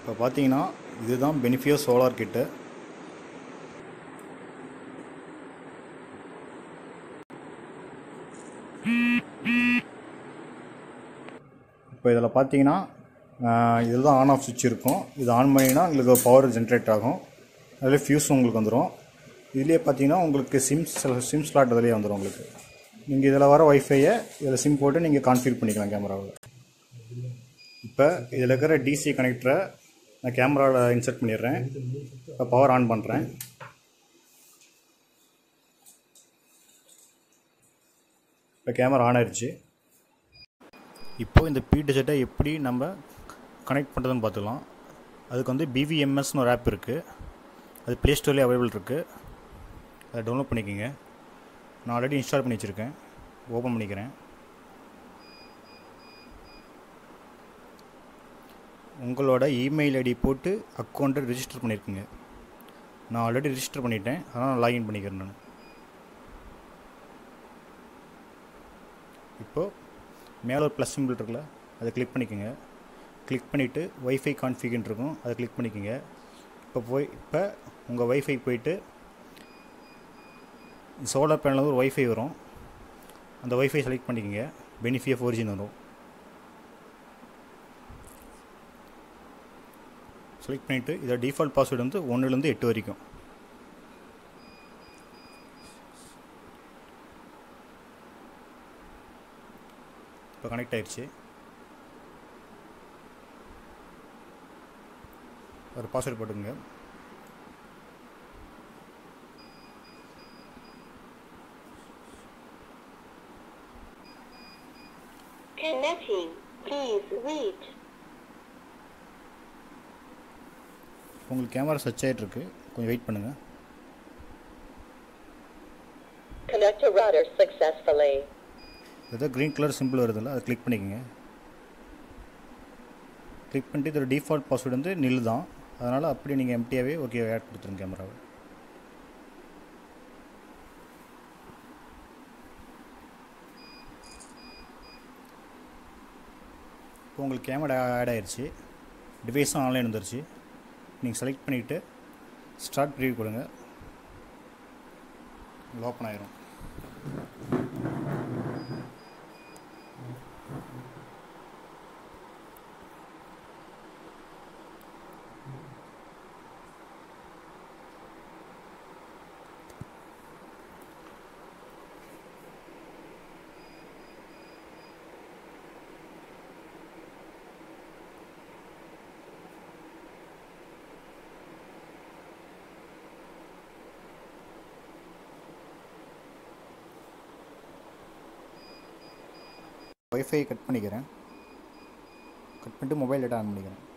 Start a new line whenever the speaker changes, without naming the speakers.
இப்போ பார்த்தீங்கன்னா இதுதான் பெனிஃபியோ சோலார் கிட்டு இப்போ இதில் பார்த்தீங்கன்னா இதில் தான் ஆன் ஆஃப் சுவிட்ச் இருக்கும் இது ஆன் பண்ணிங்கன்னா உங்களுக்கு பவர் ஜென்ரேட் ஆகும் அதில் ஃபியூஸ் உங்களுக்கு வந்துடும் இதுலேயே பார்த்தீங்கன்னா உங்களுக்கு சிம் சிம் ஸ்லாட் அதிலே வந்துடும் உங்களுக்கு நீங்கள் இதில் வர ஒய்ஃபையை இதில் சிம் போட்டு நீங்கள் கான்ஃபிகர் பண்ணிக்கலாம் கேமராவில் இப்போ இதில் இருக்கிற டிசி கனெக்டரை நான் கேமராவில் இன்சர்ட் பண்ணிடுறேன் இப்போ பவர் ஆன் பண்ணுறேன் இப்போ கேமரா ஆன் ஆயிடுச்சு இப்போது இந்த பி செட்டை எப்படி நம்ம கனெக்ட் பண்ணுறதுன்னு பார்த்துக்கலாம் அதுக்கு வந்து பிவிஎம்எஸ்னு ஒரு ஆப் இருக்குது அது ப்ளே ஸ்டோர்லேயே அவைலபிள் இருக்குது அதை டவுன்லோட் பண்ணிக்கோங்க நான் ஆல்ரெடி இன்ஸ்டால் பண்ணி வச்சுருக்கேன் ஓப்பன் பண்ணிக்கிறேன் உங்களோட இமெயில் ஐடி போட்டு அக்கௌண்ட்டை ரிஜிஸ்டர் பண்ணியிருக்குங்க நான் ஆல்ரெடி ரிஜிஸ்டர் பண்ணிட்டேன் அதனால் நான் லாகின் பண்ணிக்கிறேன் நான் இப்போது மேலே ஒரு ப்ளஸ் சிம்பிள் இருக்குல்ல அதை கிளிக் பண்ணிக்கோங்க கிளிக் பண்ணிவிட்டு ஒய்ஃபை கான்ஃபிகன் இருக்கும் அதை கிளிக் பண்ணிக்கோங்க இப்போ போய் இப்போ உங்கள் ஒய்ஃபை போயிட்டு சோலார் பேனலில் ஒரு ஒய்ஃபை வரும் அந்த ஒய்ஃபை செலக்ட் பண்ணிக்கோங்க பெனிஃபியா ஃபோர் ஜின்னு வரும் செலக்ட் பண்ணிவிட்டு இதோட டிஃபால்ட் பாஸ்வேர்டு வந்து ஒன்றுலேருந்து எட்டு வரைக்கும் இப்போ கனெக்ட் ஆயிடுச்சு ஒரு பாஸ்வேர்டு போட்டுங்க
Connecting. Please wait.
உங்களுக்கு கேமரா சர்ச் ஆகிட்டுருக்கு கொஞ்சம் வெயிட் பண்ணுங்கள்
Connect to router successfully.
ஏதோ க்ரீன் கலர் சிம்பிள் வருதுல்ல அதை கிளிக் பண்ணிக்கோங்க கிளிக் பண்ணிட்டு இதோட டிஃபால்ட் பாஸ்வேர்டு வந்து நில் தான் அதனால் அப்படியே நீங்கள் எம்டியாகவே ஓகே ஆட் கொடுத்துருங்க கேமராவை இப்போ உங்களுக்கு கேமரா ஆட் ஆயிடுச்சு டிவைஸும் ஆன்லைன் வந்துருச்சு நீங்கள் செலக்ட் பண்ணிவிட்டு ஸ்டார்ட் ப்ரிவியூ கொடுங்க ஓப்பன் ஆயிரும் ஒய்ஃபை கட் பண்ணிக்கிறேன் கட் பண்ணிட்டு மொபைல் டேட்டா ஆன் பண்ணிக்கிறேன்